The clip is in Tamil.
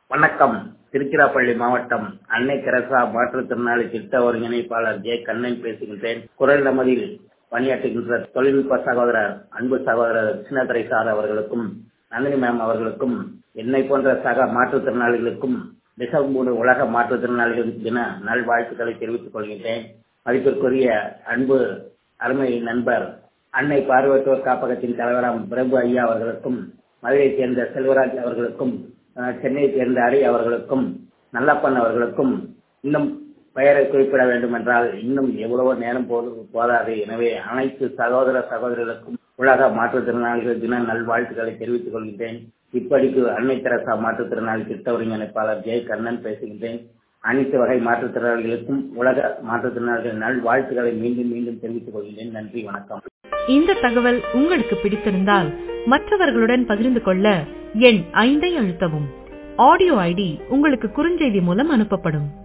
வணக்கம் திருச்சிராப்பள்ளி மாவட்டம் அன்னை தெரசா மாற்றுத்திறனாளி திட்ட ஒருங்கிணைப்பாளர் ஜே கண்ணன் பேசுகின்றேன் குரல் நமதில் பணியாற்றுகின்ற தொழில்நுட்ப சகோதரர் அன்பு சகோதரர் கிருஷ்ணதுரை சார் அவர்களுக்கும் நந்தினி மேம் அவர்களுக்கும் என்னை போன்ற சக மாற்றுத்திறனாளிகளுக்கும் டிசம்பர் மூணு உலக மாற்றுத்திறனாளிகள் தின நல்வாழ்த்துக்களை தெரிவித்துக் கொள்கின்றேன் மதிப்பிற்குரிய அன்பு அருமை நண்பர் அன்னை பார்வையற்றோர் காப்பகத்தின் தலைவராம் பிரபு ஐயா அவர்களுக்கும் மதுரையை சேர்ந்த செல்வராஜ் அவர்களுக்கும் சென்னையை சேர்ந்த அரி அவர்களுக்கும் நல்லப்பன் அவர்களுக்கும் இன்னும் பெயரை குறிப்பிட வேண்டும் என்றால் இன்னும் எவ்வளவோ நேரம் போது போதாது எனவே அனைத்து சகோதர சகோதரிகளுக்கும் உலக மாற்றுத்திறனாளிகள் தின நல்வாழ்த்துக்களை தெரிவித்துக் கொள்கின்றேன் இப்படிக்கு அன்னை தெரசா மாற்றுத்திறனாளி திட்ட ஒருங்கிணைப்பாளர் ஜெய் கண்ணன் பேசுகின்றேன் அனைத்து வகை மாற்றுத்திறனாளிகளுக்கும் உலக மாற்றுத்திறனாளிகள் நல்வாழ்த்துக்களை மீண்டும் மீண்டும் தெரிவித்துக் கொள்கின்றேன் நன்றி வணக்கம் இந்த தகவல் உங்களுக்கு பிடித்திருந்தால் மற்றவர்களுடன் பகிர்ந்து கொள்ள எண் ஐந்தை அழுத்தவும் ஆடியோ ஐடி உங்களுக்கு குறுஞ்செய்தி மூலம் அனுப்பப்படும்